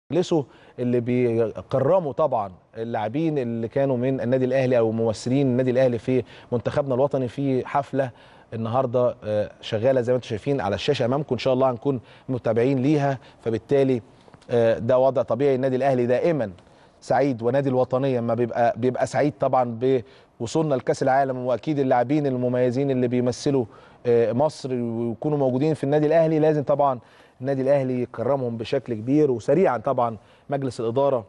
مجلسه اللي بيكرموا طبعا اللاعبين اللي كانوا من النادي الاهلي او ممثلين النادي الاهلي في منتخبنا الوطني في حفله النهارده آه، شغاله زي ما انتم شايفين على الشاشه امامكم ان شاء الله هنكون متابعين ليها فبالتالي آه، ده وضع طبيعي النادي الاهلي دائما سعيد ونادي الوطنيه ما بيبقى بيبقى سعيد طبعا بوصولنا لكاس العالم واكيد اللاعبين المميزين اللي بيمثلوا آه، مصر ويكونوا موجودين في النادي الاهلي لازم طبعا النادي الاهلي يكرمهم بشكل كبير وسريعا طبعا مجلس الاداره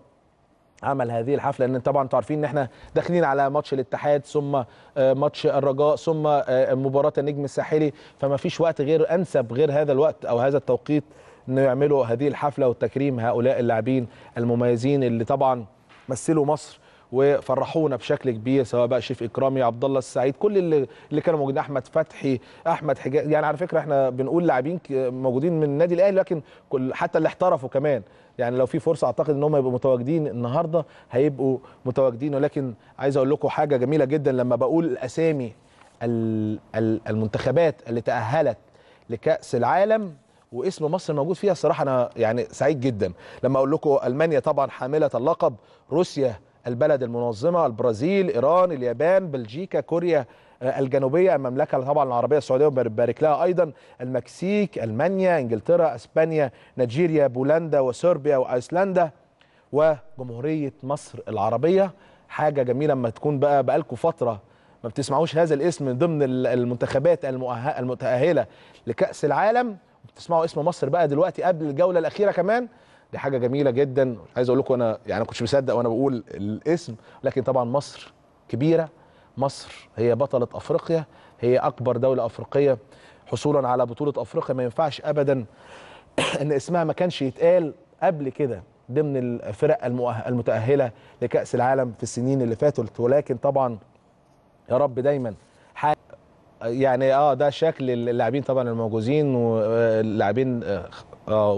عمل هذه الحفله لان طبعا انتوا عارفين ان احنا داخلين على ماتش الاتحاد ثم آه، ماتش الرجاء ثم آه، مباراه النجم الساحلي فما فيش وقت غير انسب غير هذا الوقت او هذا التوقيت انه يعملوا هذه الحفله وتكريم هؤلاء اللاعبين المميزين اللي طبعا مثلوا مصر وفرحونا بشكل كبير سواء بقى شريف اكرامي عبد الله السعيد كل اللي اللي كانوا موجودين احمد فتحي احمد حجاز يعني على فكره احنا بنقول لاعبين ك- موجودين من النادي الاهلي لكن كل حتى اللي احترفوا كمان يعني لو في فرصه اعتقد ان هم يبقوا متواجدين النهارده هيبقوا متواجدين ولكن عايز اقول لكم حاجه جميله جدا لما بقول الاسامي ال- ال- المنتخبات اللي تاهلت لكاس العالم واسم مصر موجود فيها الصراحه انا يعني سعيد جدا لما اقول لكم المانيا طبعا حامله اللقب روسيا البلد المنظمه البرازيل ايران اليابان بلجيكا كوريا آه، الجنوبيه المملكه طبعا العربيه السعوديه وبارك لها ايضا المكسيك المانيا انجلترا اسبانيا نيجيريا بولندا وصربيا وايسلندا وجمهوريه مصر العربيه حاجه جميله لما تكون بقى بقالكم فتره ما بتسمعوش هذا الاسم من ضمن ال- المنتخبات المؤه- المتاهله لكاس العالم بتسمعوا اسم مصر بقى دلوقتي قبل الجوله الاخيره كمان دي حاجه جميله جدا عايز اقول لكم انا يعني ما كنتش مصدق وانا بقول الاسم لكن طبعا مصر كبيره مصر هي بطله افريقيا هي اكبر دوله افريقيه حصولا على بطوله افريقيا ما ينفعش ابدا ان اسمها ما كانش يتقال قبل كده ضمن الفرق المؤه- المتاهله لكاس العالم في السنين اللي فاتت ولكن طبعا يا رب دايما ح- يعني اه ده شكل اللاعبين طبعا الموجودين واللاعبين اه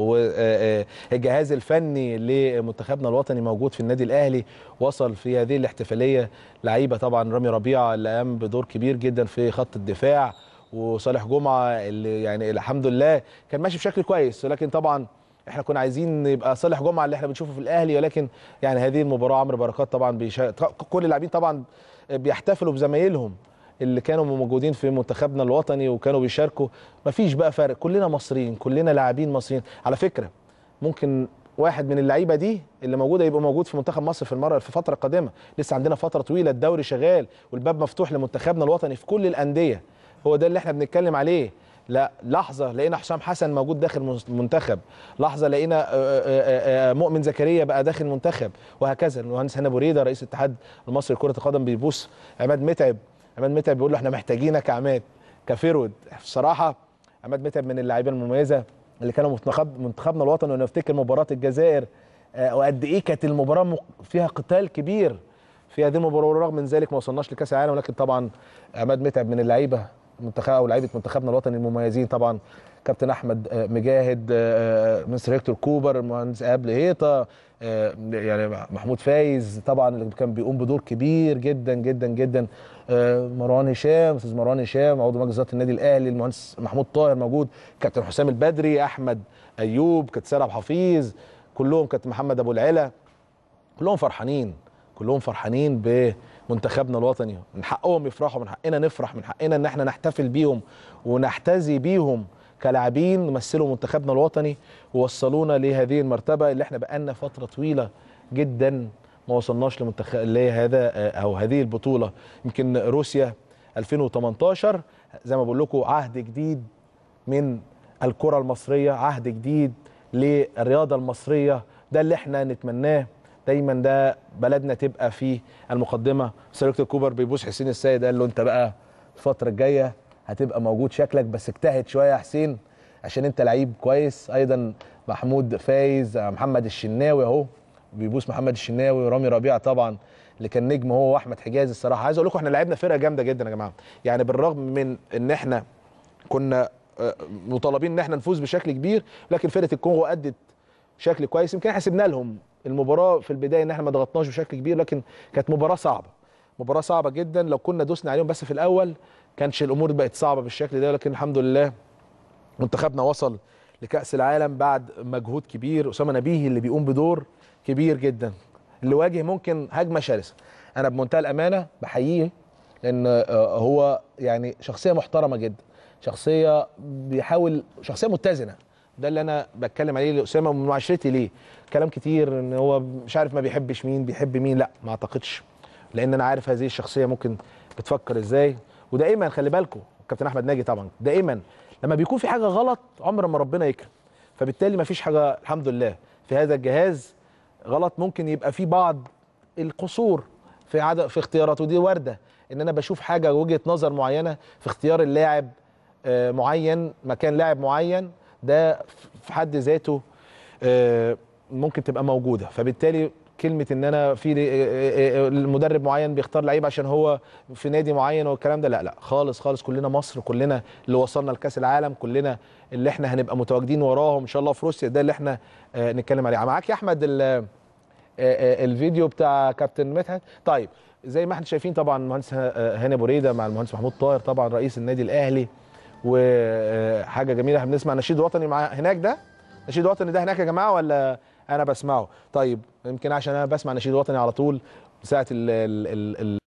والجهاز الفني لمنتخبنا الوطني موجود في النادي الاهلي وصل في هذه الاحتفاليه لعيبه طبعا رامي ربيعه اللي قام بدور كبير جدا في خط الدفاع وصالح جمعه اللي يعني الحمد لله كان ماشي بشكل كويس ولكن طبعا احنا كنا عايزين يبقى صالح جمعه اللي احنا بنشوفه في الاهلي ولكن يعني هذه المباراه عمرو بركات طبعا بيشا... كل اللاعبين طبعا بيحتفلوا بزمايلهم اللي كانوا موجودين في منتخبنا الوطني وكانوا بيشاركوا مفيش بقى فرق كلنا مصريين كلنا لاعبين مصريين على فكره ممكن واحد من اللعيبه دي اللي موجوده يبقى موجود في منتخب مصر في المره في فتره قادمه لسه عندنا فتره طويله الدوري شغال والباب مفتوح لمنتخبنا الوطني في كل الانديه هو ده اللي احنا بنتكلم عليه لا لحظه لقينا حسام حسن موجود داخل المنتخب لحظه لقينا آه، آه، آه، مؤمن زكريا بقى داخل المنتخب وهكذا المهندس هنا بريده رئيس الاتحاد المصري لكره القدم بيبوس عماد متعب عماد متعب بيقول له احنا محتاجينك يا عماد كفيرود بصراحه عماد متعب من اللاعبين المميزه اللي كانوا منتخب منتخبنا الوطني وانا افتكر مباراه الجزائر آه، وقد ايه كانت المباراه مق- فيها قتال كبير في هذه المباراه ورغم من ذلك ما وصلناش لكاس العالم ولكن طبعا عماد متعب من اللعيبه منتخب او لعيبه منتخبنا الوطني المميزين طبعا كابتن احمد آه، مجاهد آه، مستر هيكتور كوبر المهندس ايهاب لهيطه آه، يعني محمود فايز طبعا اللي كان بيقوم بدور كبير جدا جدا جدا آه، مروان هشام استاذ مروان هشام عضو مجلس اداره النادي الاهلي المهندس محمود طاهر موجود كابتن حسام البدري احمد ايوب كابتن سيد عبد الحفيظ كلهم كابتن محمد ابو العلا كلهم فرحانين كلهم فرحانين بمنتخبنا الوطني من حقهم يفرحوا من حقنا نفرح من حقنا ان احنا نحتفل بيهم ونحتذي بيهم كلاعبين مثلوا منتخبنا الوطني ووصلونا لهذه المرتبه اللي احنا بقالنا فتره طويله جدا ما وصلناش لمنتخب لهذا او هذه البطوله يمكن روسيا 2018 زي ما بقول لكم عهد جديد من الكره المصريه عهد جديد للرياضه المصريه ده اللي احنا نتمناه دايما ده بلدنا تبقى في المقدمه سيركتور كوبر بيبوس حسين السيد قال له انت بقى الفتره الجايه هتبقى موجود شكلك بس اجتهد شويه يا حسين عشان انت لعيب كويس ايضا محمود فايز محمد الشناوي اهو بيبوس محمد الشناوي ورامي ربيعه طبعا اللي كان نجم هو واحمد حجازي الصراحه عايز اقول لكم احنا لعبنا فرقه جامده جدا يا جماعه يعني بالرغم من ان احنا كنا آه، مطالبين ان احنا نفوز بشكل كبير لكن فرقه الكونغو ادت بشكل كويس يمكن احنا سيبنا لهم المباراه في البدايه ان احنا ما ضغطناش بشكل كبير لكن كانت مباراه صعبه مباراه صعبه جدا لو كنا دوسنا عليهم بس في الاول كانش الامور بقت صعبه بالشكل ده لكن الحمد لله منتخبنا وصل لكاس العالم بعد مجهود كبير اسامه نبيه اللي بيقوم بدور كبير جدا اللي واجه ممكن هجمه شرسه انا بمنتهى الامانه بحييه لان آه، هو يعني شخصيه محترمه جدا شخصيه بيحاول شخصيه متزنه ده اللي انا بتكلم عليه لاسامه من معاشرتي ليه كلام كتير ان هو مش عارف ما بيحبش مين بيحب مين لا ما اعتقدش لان انا عارف هذه الشخصيه ممكن بتفكر ازاي ودائما خلي بالكم كابتن احمد ناجي طبعا دائما لما بيكون في حاجه غلط عمر ما ربنا يكرم فبالتالي ما فيش حاجه الحمد لله في هذا الجهاز غلط ممكن يبقى في بعض القصور في عدد في اختياراته دي وارده ان انا بشوف حاجه وجهه نظر معينه في اختيار اللاعب آه، معين مكان لاعب معين ده في حد ذاته آه، ممكن تبقى موجوده فبالتالي كلمه ان انا في آه، آه، المدرب معين بيختار لعيب عشان هو في نادي معين والكلام ده لا لا خالص خالص كلنا مصر كلنا اللي وصلنا لكاس العالم كلنا اللي احنا هنبقى متواجدين وراهم ان شاء الله في روسيا ده اللي احنا آه، نتكلم عليه معاك يا احمد ال- آه، آه، الفيديو بتاع كابتن مدحت طيب زي ما احنا شايفين طبعا المهندس ه- آه، هاني ابو ريده مع المهندس محمود طاهر طبعا رئيس النادي الاهلي وحاجه جميله احنا بنسمع نشيد وطني مع هناك ده نشيد وطني ده هناك يا جماعه ولا انا بسمعه طيب يمكن عشان انا بسمع نشيد وطني على طول ساعه ال ال ال ال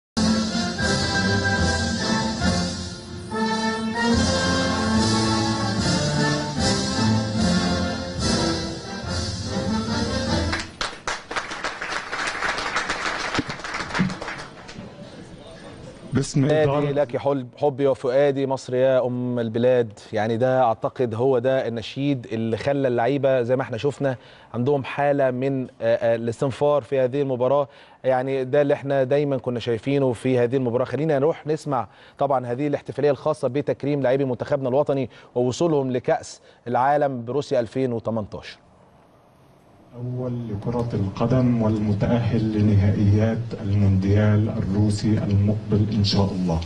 باسم نادي إدارة لك حلب حبي وفؤادي مصر يا ام البلاد يعني ده اعتقد هو ده النشيد اللي خلى اللعيبه زي ما احنا شفنا عندهم حاله من آه، آه، الاستنفار في هذه المباراه يعني ده اللي احنا دايما كنا شايفينه في هذه المباراه خلينا نروح نسمع طبعا هذه الاحتفاليه الخاصه بتكريم لاعبي منتخبنا الوطني ووصولهم لكاس العالم بروسيا 2018 أول لكرة القدم والمتأهل لنهائيات المونديال الروسي المقبل إن شاء الله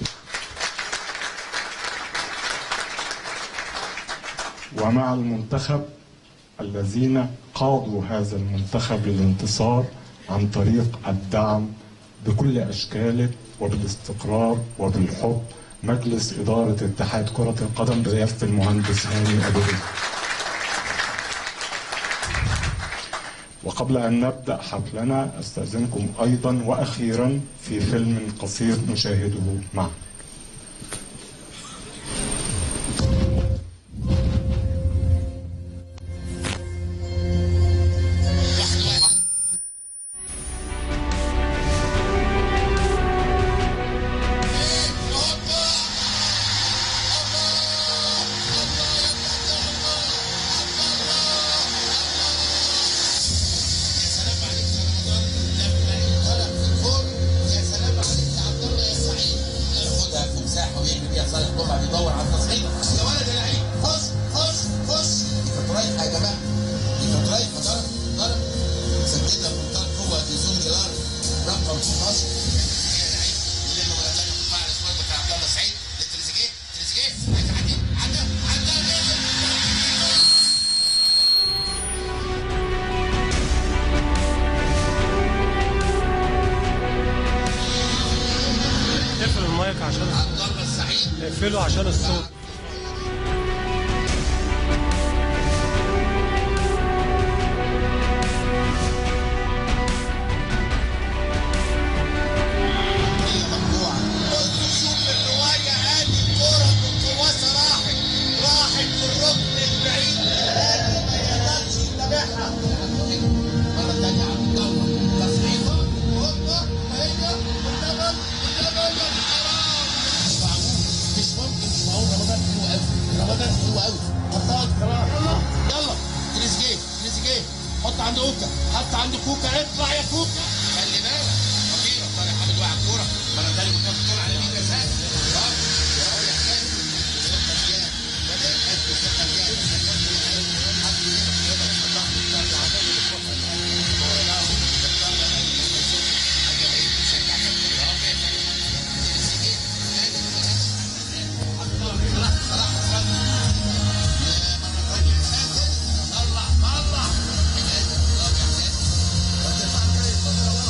ومع المنتخب الذين قادوا هذا المنتخب للانتصار عن طريق الدعم بكل أشكاله وبالاستقرار وبالحب مجلس إدارة اتحاد كرة القدم برئاسة المهندس هاني أبو ريد وقبل أن نبدأ حفلنا أستأذنكم أيضا وأخيرا في فيلم قصير نشاهده معا ياخدها في مساحه ويجري بيها صالح جمعه بيدور على التصحيح يا ولد يا لعيب خش خش خش دي كانت رايحه يا جماعه دي كانت رايحه ضرب ضرب سددها بمنتهى القوه ديزون جيلار رقم 16 يا لعيب يلم ولا تاني قطاع الاسود بتاع عبد الله سعيد لتريزيجيه تريزيجيه عدى عدى عدى عدى اقفل المايك عشان الضربه السعيد اقفله عشان الصوت ممنوع شوف الرواية ادي الكرة من قواسها راحت راحت في الركن البعيد ادي ما يقدرش يتابعها مرة تانية عبد الله تصريفة هوبا هيدا والنبل والنبل حرام مش معقول مش ممكن مش معقول رمضان حلو قوي رمضان حلو قوي حطها كمان يلا يلا تريزيجيه تريزيجيه حط عند اوكا حط عند كوكا اطلع يا كوكا خلي بالك خطيرة طارق حامد وقع الكورة مرة تانية بتحط الكورة على مين يا سعد طب يا راجل يا حسين ثقة زيادة بدأ يحس بثقة زيادة طلع طلع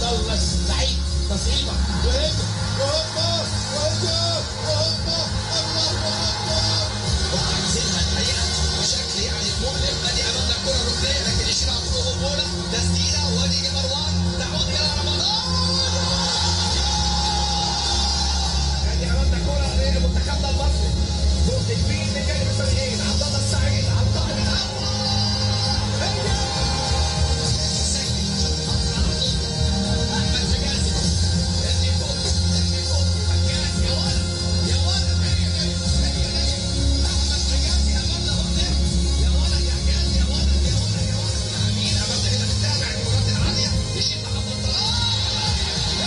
الله لعيب تصعيبه وهجم وهوبا وهجم وهوبا الله اكبر هم عايزينها الحقيقه بشكل يعني مؤلم ادي امامنا كره ركنيه لكن يشيلها فوق بولا تسديده وادي مروان تعود الى رمضان ادي امامنا كره لمنتخبنا المصري جهد كبير من جانب الفريقين عبد الله السعيد على القائم الاول احمد حجازي ادي فوق ادي فوق مكان يا ولد يا ولد هي هي هي هي احمد حجازي امامنا مصر يا ولد يا حجازي يا ولد يا ولد يا ولد امين امامنا هنا بنتابع الكرات العاليه يشيل محمد طلال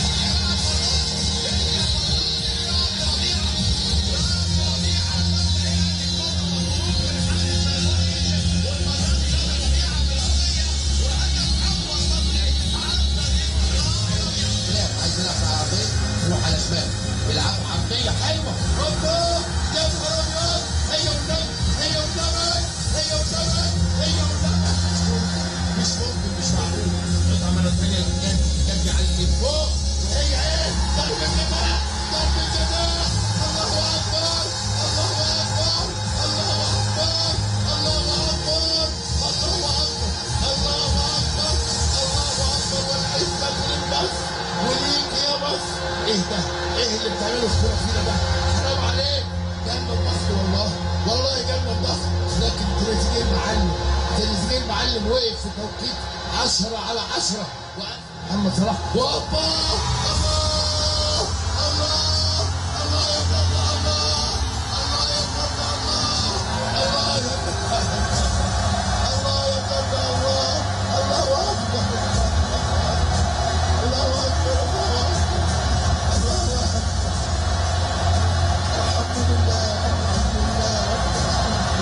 لاعب عايز يلعب على عرضيه يروح على شمال يلعبوا عرضيه حلوه هوبا يا نهار ابيض هي والنبي هي والنبي هي والنبي هي والنبي مش ممكن مش معقول قطعه مره ثانيه كان كان على الفوق هي ايه ضربه جزاء ضربه جزاء الله اكبر الله اكبر الله اكبر الله اكبر الله اكبر الله اكبر الله اكبر والعزه للمصر وليك يا مصر ايه ده؟ ايه اللي بتعمله في كوره فينا ده؟ حرام عليك جنة مصر والله والله جنة مصر لكن تريزيجيه المعلم تريزيجيه المعلم وقف في توقيت 10 على 10 محمد صلاح وهوبا الله الله الله يا جنة الله الله يا جنة الله الله يا جنة الله يا جنة الله الله اكبر الله اكبر الله اكبر الله اكبر الحمد لله الحمد لله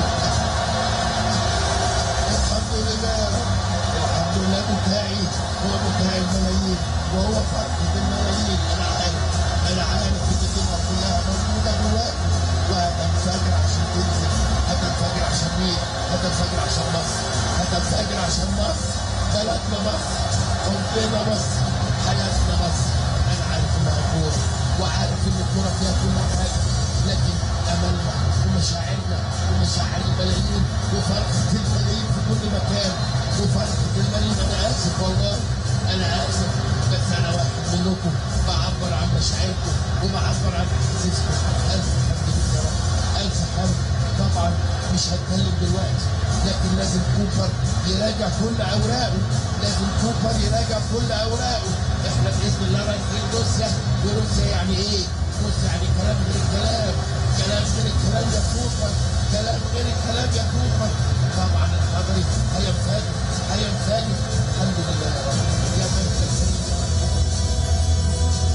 الحمد لله الحمد لله بتاعي هو بتاع الملايين وهو فرحة الملايين انا عارف انا عارف ان الدنيا كلها موجودة جواك وهتنفجر عشان تنزل هتنفجر عشان مين؟ هتنفجر عشان مصر هتنفجر عشان مصر بلدنا مصر حبنا مصر حياتنا مصر انا عارف انها كوره وعارف ان الكوره فيها كل حاجه لكن املنا ومشاعرنا ومشاعر الملايين وفرحه الملايين في كل مكان وفرحه الملايين انا اسف والله انا اسف بس انا واحد منكم بعبر عن مشاعركم وبعبر عن احاسيسكم الف حمد لله يا رب الف حمد طبعا مش هتكلم دلوقتي لكن لازم كوبر يراجع كل اوراقه لازم كوبر يراجع كل اوراقه احنا باذن الله رايحين روسيا وروسيا يعني ايه؟ روسيا يعني كلام غير الكلام كلام غير الكلام يا كوبر كلام غير الكلام يا كوبر طبعا الحضري هيا مفاجئ هيا مفاجئ الحمد لله يا رب يا من تسلم يا رب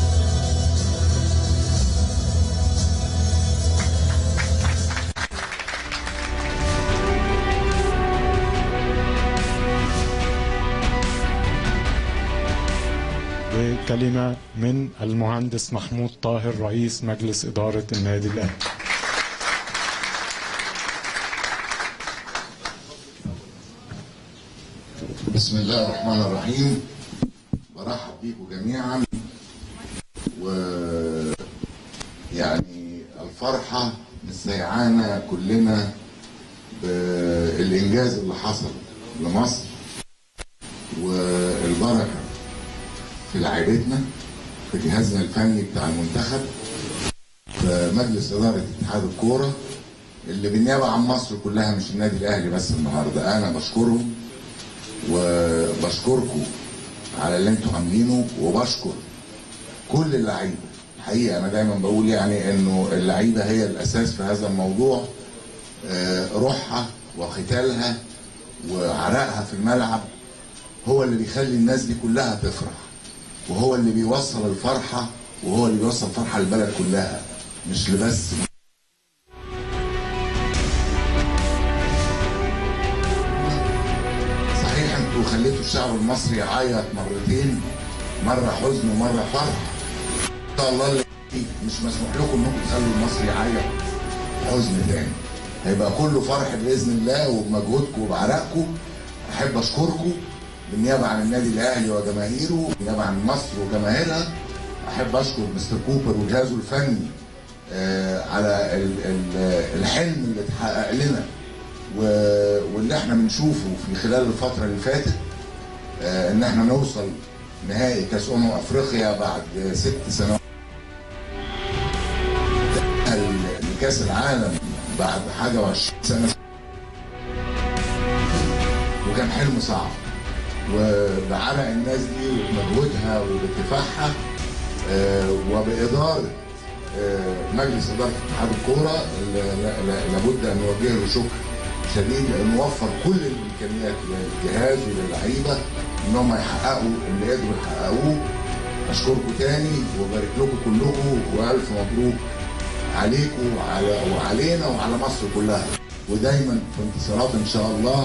وكلمة من المهندس محمود طاهر رئيس مجلس إدارة النادي الأهلي بسم الله الرحمن الرحيم برحب بيكم جميعا و يعني الفرحة مستيعانا كلنا بالإنجاز اللي حصل لمصر والبركة في لعيبتنا في جهازنا الفني بتاع المنتخب في مجلس إدارة اتحاد الكورة اللي بالنيابة عن مصر كلها مش النادي الأهلي بس النهاردة أنا بشكرهم وبشكركم على اللي انتوا عاملينه وبشكر كل اللعيبه الحقيقه انا دايما بقول يعني انه اللعيبه هي الاساس في هذا الموضوع آه، روحها وقتالها وعرقها في الملعب هو اللي بيخلي الناس دي كلها تفرح وهو اللي بيوصل الفرحه وهو اللي بيوصل فرحه للبلد كلها مش لبس صحيح انتوا خليتوا الشعب المصري يعيط مرتين مره حزن ومره فرح ان شاء الله اللي مش مسموح لكم انكم تخلوا المصري يعيط حزن تاني هيبقى كله فرح باذن الله وبمجهودكم وبعرقكم احب اشكركم بالنيابه عن النادي الاهلي وجماهيره بالنيابه عن مصر وجماهيرها احب اشكر مستر كوبر وجهازه الفني آه، على ال- ال- الحلم اللي اتحقق لنا و- واللي احنا بنشوفه في خلال الفتره اللي فاتت آه، ان احنا نوصل نهائي كاس امم افريقيا بعد ست سنوات ال- لكاس العالم بعد حاجه وعشرين سنه وكان حلم صعب وبعرق الناس دي وبمجهودها وبكفاحها آه، وبإدارة آه، مجلس إدارة اتحاد الكورة ل- ل- ل- لابد أن نوجه له شكر شديد لأنه وفر كل الإمكانيات للجهاز وللعيبة إنهم يحققوا اللي قدروا يحققوه أشكركم تاني وبارك لكم كلكم وألف مبروك عليكم وعلى وعلينا وعلى مصر كلها ودايما في انتصارات إن شاء الله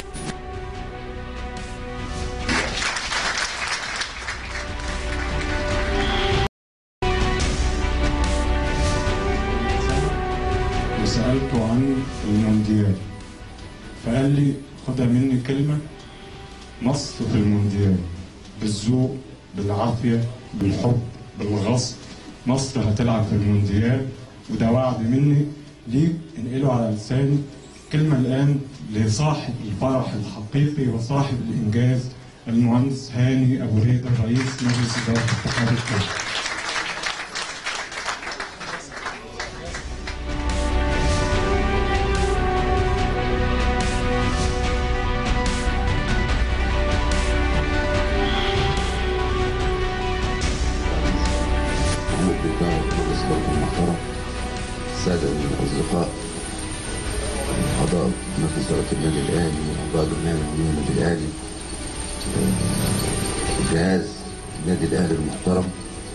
وسألته عن المونديال فقال لي خدها مني كلمة مصر في المونديال بالذوق بالعافية بالحب بالغصب مصر هتلعب في المونديال وده وعد مني ليك انقله على لساني كلمة الآن لصاحب الفرح الحقيقي وصاحب الإنجاز المهندس هاني أبو ريدة رئيس مجلس إدارة اتحاد الكورة محمود بالدار مجلس إدارة المحترم السادة الأصدقاء أعضاء مجلس إدارة النادي الأهلي وأعضاء الجمعية العمومية للنادي الأهلي آه، جهاز النادي الأهلي المحترم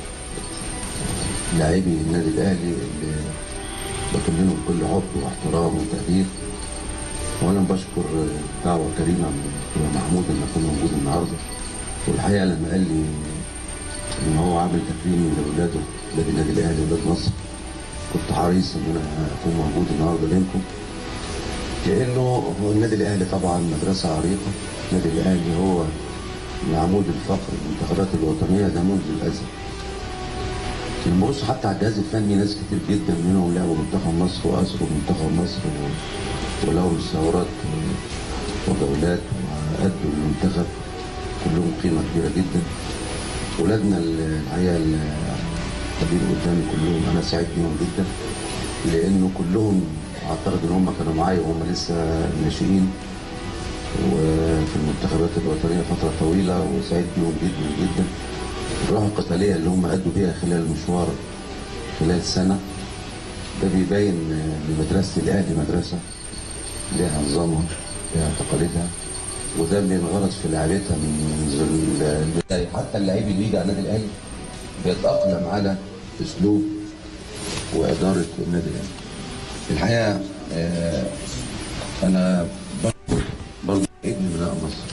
لاعبي النادي الأهلي اللي بكلمهم بكل حب واحترام وتقدير وأنا بشكر دعوة كريمة من دكتور محمود إن أكون موجود النهاردة والحقيقة لما قال لي ان هو عامل تكريم لاولاده نادي النادي الاهلي ولاد مصر كنت حريص ان انا اكون موجود النهارده بينكم لانه هو النادي الاهلي طبعا مدرسه عريقه النادي الاهلي هو من عمود الفقر المنتخبات الوطنيه ده منذ الازل لما ببص حتى على الجهاز الفني ناس كتير جدا منهم لعبوا منتخب مصر واثروا منتخب مصر و- ولهم استعارات وجولات وادوا المنتخب كلهم قيمه كبيره جدا ولادنا ال- الحقيقه ال- القاعدين قدامي كلهم انا سعيد بيهم جدا لانه كلهم اعتقد ان هم كانوا معايا وهم لسه ناشئين وفي المنتخبات الوطنيه فتره طويله وسعيد بيهم جدا جدا الروح القتاليه اللي هم ادوا بيها خلال المشوار خلال سنه ده بيبين ان مدرسه الاهلي مدرسه لها نظامها لها تقاليدها وده بينغرس في لعبتها من البدايه حتى اللعيب اللي بيجي على النادي الاهلي بيتاقلم على اسلوب واداره النادي الاهلي. الحقيقه آه، انا برضه برضه ابن من مصر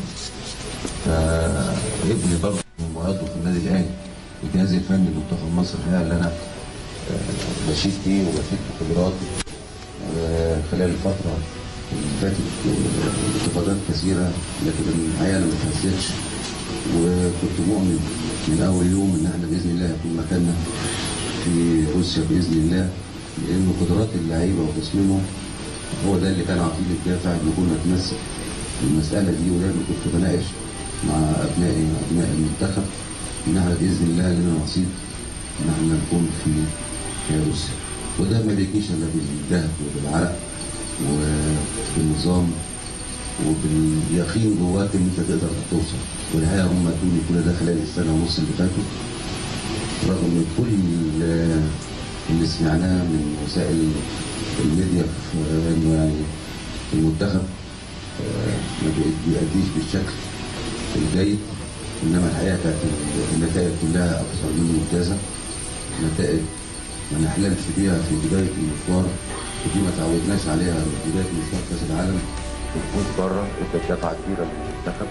فابني برضه موعده في النادي الاهلي الجهاز الفني لمنتخب مصر الحقيقه اللي انا آه، بشيد فيه وبشيد بخبراته آه، خلال الفتره اللي فاتت آه، انتقادات كثيره لكن الحقيقه انا ما اتهزتش وكنت مؤمن من اول يوم ان احنا باذن الله هيكون مكاننا في روسيا باذن الله لان قدرات اللعيبه وتصميمهم هو ده اللي كان عطيني الدافع ان كنا نتمسك بالمساله دي ودايما كنت بناقش مع ابنائي ابناء المنتخب ان احنا باذن الله لنا نصيب ان احنا نكون في في روسيا وده ما بيجيش الا بالجهد وبالعرق وبالنظام وباليقين جواك ان انت تقدر توصل والحقيقه هم ادوني كل ده خلال السنه ونص اللي فاتوا رغم من كل ال- اللي سمعناه من وسائل الميديا في انه يعني المنتخب آه، ما بي- بيأديش بالشكل الجيد انما الحقيقه كانت النتائج كلها اكثر من ممتازه نتائج ما نحلمش بيها في بدايه المشوار ودي ما تعودناش عليها في بدايه مشوار كاس العالم الفوز بره ادى دفعه كبيره للمنتخب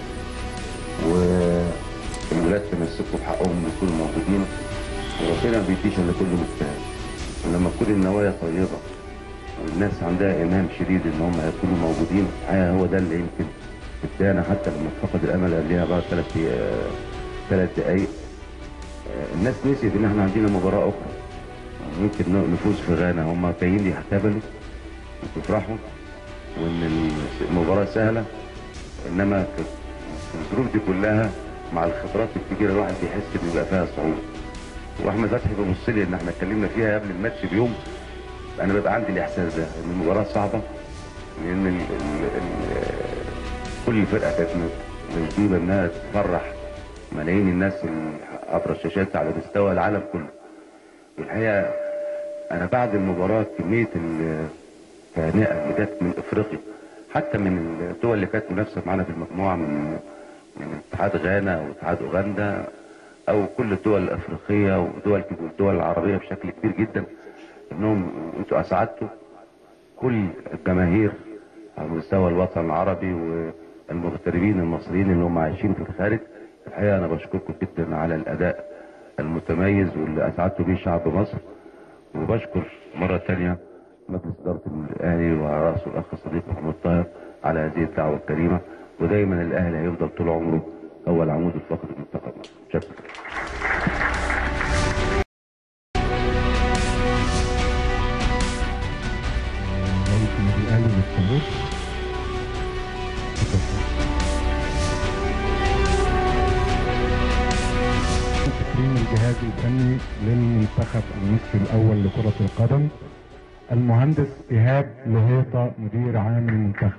والولاد تمسكوا بحقهم ان يكونوا موجودين وربنا ما بيديش الا كل مجتهد ولما تكون النوايا طيبه والناس عندها ايمان شديد ان هم هيكونوا موجودين الحقيقه هو ده اللي يمكن كابتن حتى لما فقد الامل قبلها بعد ثلاث ثلاث دقائق آه، الناس نسيت ان احنا عندنا مباراه اخرى ممكن ن- نفوز في غانا هم جايين يحتفلوا ويفرحوا وان المباراه سهله انما في في الظروف دي كلها مع الخبرات الكبيره الواحد بيحس ان بيبقى فيها صعوبه واحمد فتحي بيبص لي ان احنا اتكلمنا فيها قبل الماتش بيوم انا ببقى عندي الاحساس ده ان المباراه صعبه لان ال ال ال كل فرقه كانت مجدوبه انها تفرح ملايين الناس ال- عبر الشاشات على مستوى العالم كله والحقيقه انا بعد المباراه كميه التهنئه اللي جت من افريقيا حتى من الدول اللي كانت منافسه معانا في المجموعه من من اتحاد غانا واتحاد اوغندا او كل الدول الافريقيه ودول الدول العربيه بشكل كبير جدا انهم انتوا اسعدتوا كل الجماهير على مستوى الوطن العربي والمغتربين المصريين اللي هم عايشين في الخارج الحقيقه انا بشكركم جدا على الاداء المتميز واللي اسعدتوا بيه شعب مصر وبشكر مره ثانيه مجلس اداره الاهلي وعلى راسه الاخ الصديق محمود طاهر على هذه الدعوه الكريمه ودايما الاهلي هيفضل طول عمره هو العمود الفقري لمنتخب مصر شكرا رئيس النادي الاهلي للصعود تكريم الجهاز الفني للمنتخب المصري الاول لكرة القدم المهندس ايهاب لهيطة مدير عام المنتخب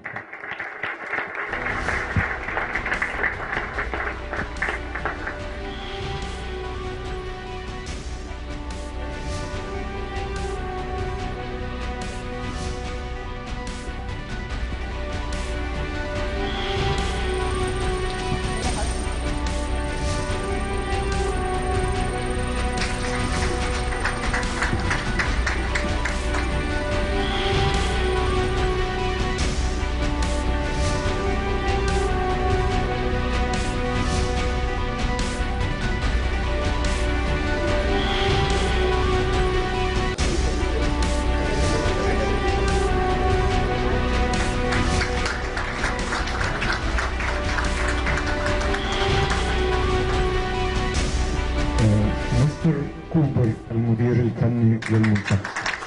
آه، مستر كوبر المدير الفني للمنتخب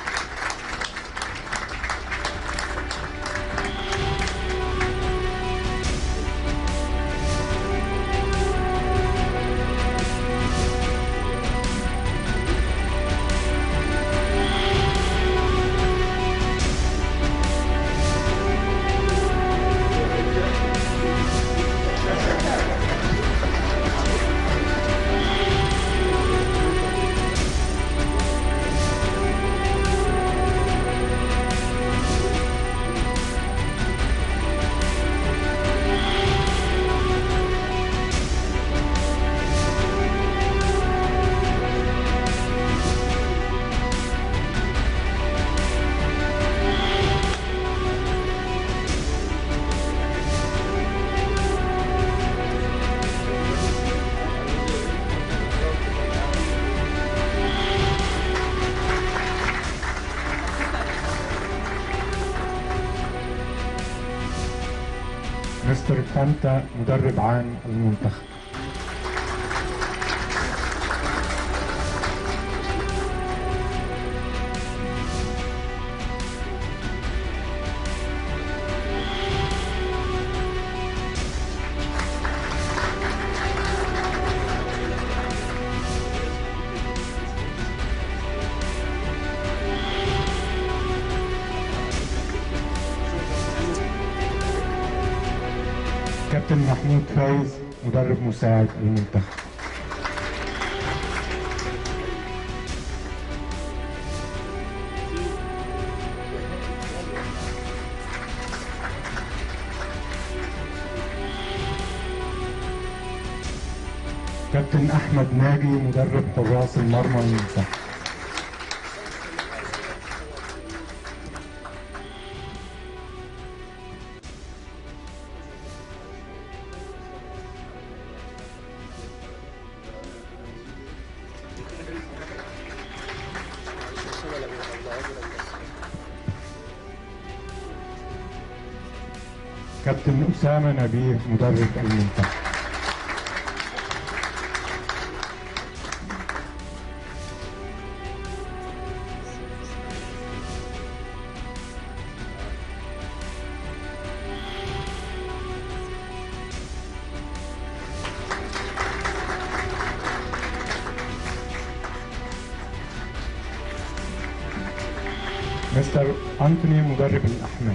مستر فانتا مدرب عام المنتخب كابتن محمود فايز مدرب مساعد للمنتخب كابتن احمد ناجي مدرب حراس المرمى للمنتخب كابتن أسامة نبيه مدرب المنتخب مستر أنتوني مدرب الأحمال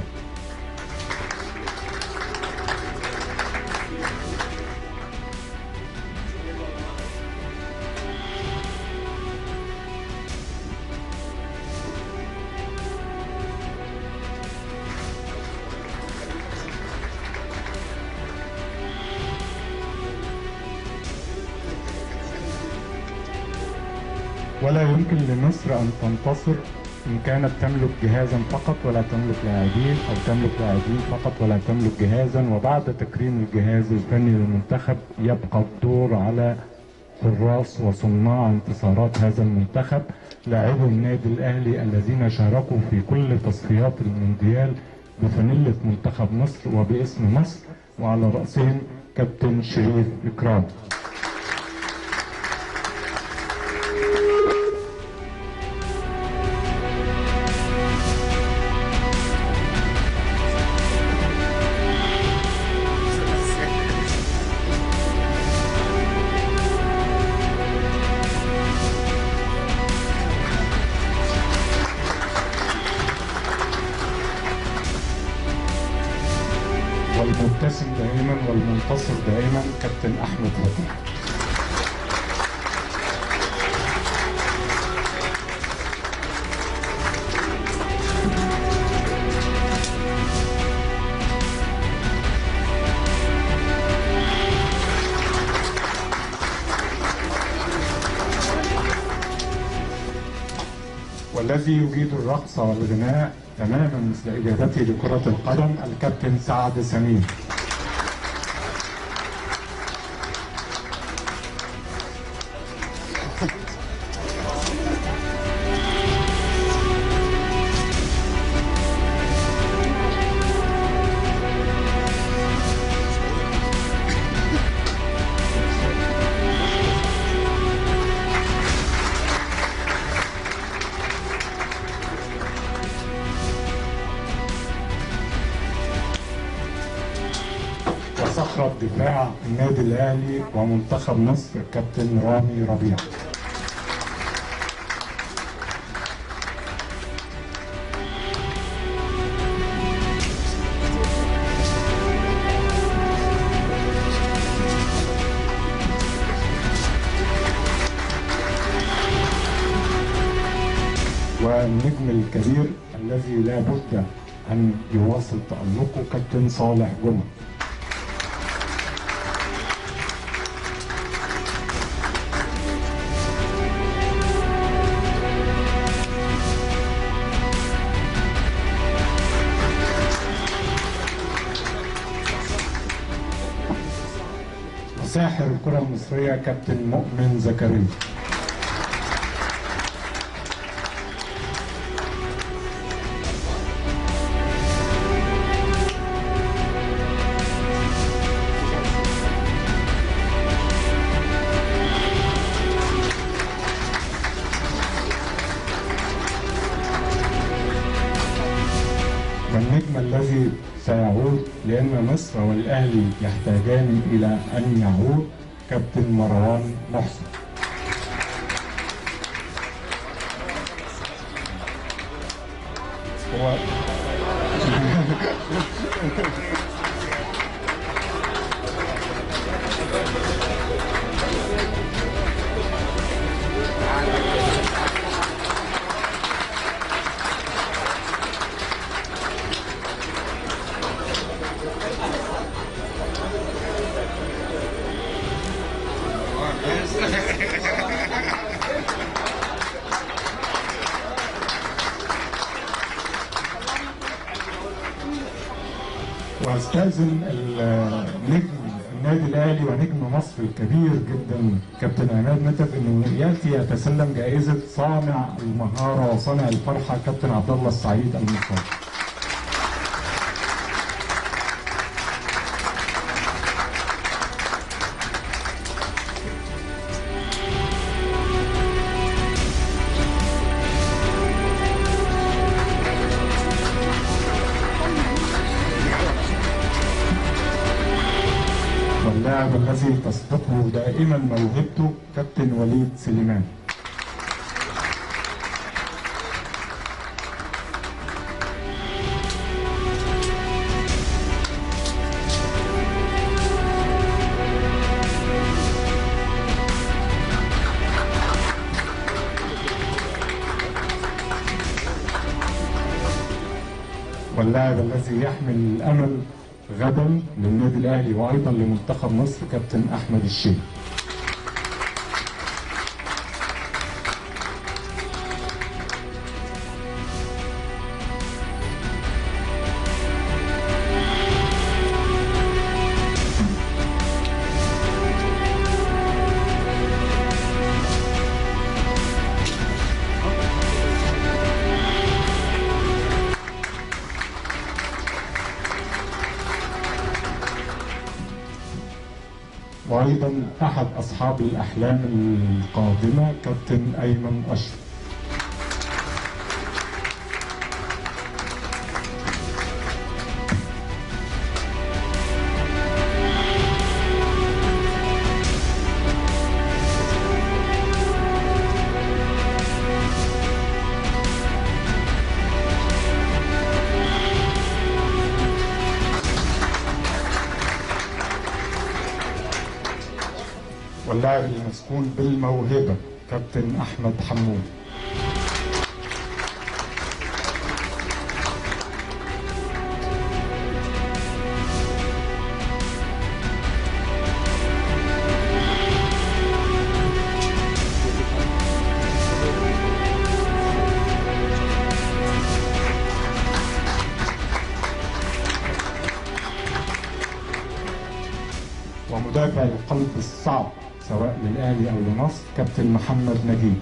ولا يمكن لمصر أن تنتصر إن كانت تملك جهازا فقط ولا تملك لاعبين أو تملك لاعبين فقط ولا تملك جهازا وبعد تكريم الجهاز الفني للمنتخب يبقى الدور على حراس وصناع انتصارات هذا المنتخب لاعبو النادي الأهلي الذين شاركوا في كل تصفيات المونديال بفانيلة منتخب مصر وباسم مصر وعلى رأسهم كابتن شريف إكرام والمبتسم دائما والمنتصر دائما كابتن احمد فتحي والذي يجيد الرقص والغناء تماما مثل اجابته لكرة القدم الكابتن سعد سمير وصخرة دفاع النادي الأهلي ومنتخب مصر كابتن رامي ربيع والنجم الكبير الذي لا بد أن يواصل تألقه كابتن صالح جمعة وساحر الكرة المصرية كابتن مؤمن زكريا والنجم الذي سيعود لأن مصر والأهلي يحتاجان إلى أن يعود كابتن مروان محسن هو واستاذن النجم النادي الاهلي ونجم مصر الكبير جدا كابتن عماد متف انه ياتي يتسلم جائزه صانع المهاره وصانع الفرحه كابتن عبد الله السعيد المصاب واللاعب الذي تسبقه دائما موهبته كابتن وليد سليمان واللاعب الذي يحمل الامل غدا للنادي الاهلي وايضا لمنتخب مصر كابتن احمد الشيخ وايضا احد اصحاب الاحلام القادمه كابتن ايمن اشرف واللاعب المسكون بالموهبه كابتن احمد حمود ومدافع القلب الصعب سواء للاهلي او لمصر كابتن محمد نجيب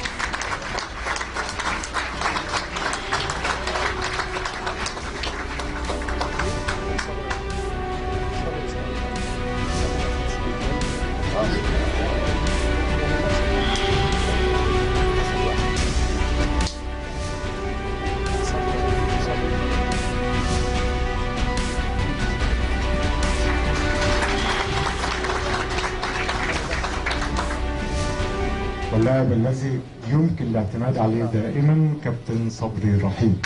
واللاعب الذي يمكن الاعتماد عليه دائما كابتن صبري رحيم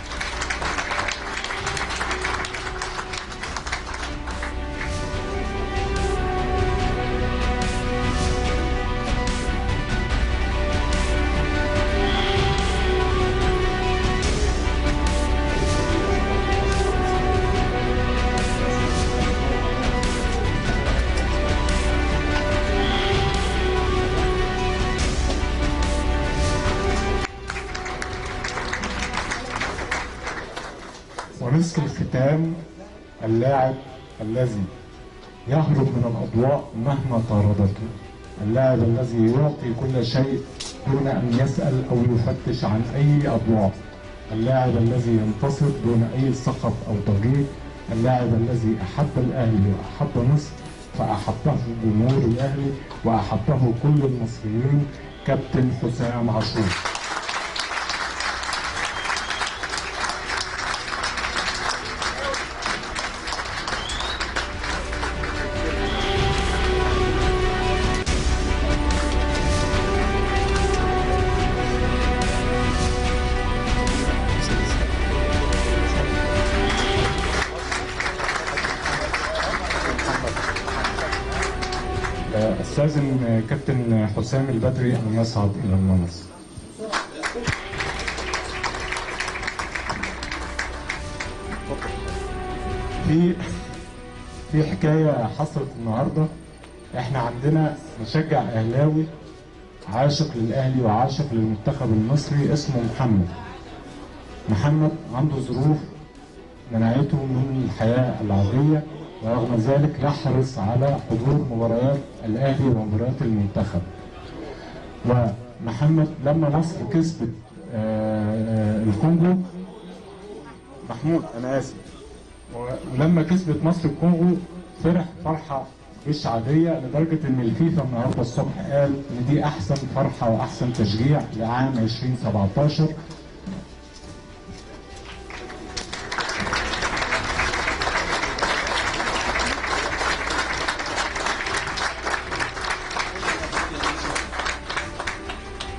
ومسك الختام اللاعب الذي يهرب من الأضواء مهما طاردته اللاعب الذي يعطي كل شيء دون أن يسأل أو يفتش عن أي أضواء اللاعب الذي ينتصر دون أي سخط أو ضجيج اللاعب الذي أحب الأهلي وأحب مصر فأحبه جمهور الأهلي وأحبه كل المصريين كابتن حسام عاشور استاذن كابتن حسام البدري ان يصعد الى المنصه في في حكايه حصلت النهارده احنا عندنا مشجع اهلاوي عاشق للاهلي وعاشق للمنتخب المصري اسمه محمد محمد عنده ظروف منعته من الحياه العاديه ورغم ذلك يحرص على حضور مباريات الاهلي ومباريات المنتخب ومحمد لما مصر كسبت آه، الكونغو محمود انا اسف ولما كسبت مصر الكونغو فرح فرحه مش عاديه لدرجه ان الفيفا النهارده الصبح قال ان دي احسن فرحه واحسن تشجيع لعام 2017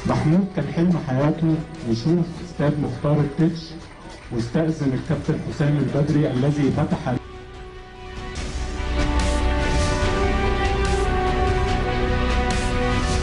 محمود كان حلم حياته يشوف استاد مختار التتش واستأذن الكابتن حسام البدري الذي فتح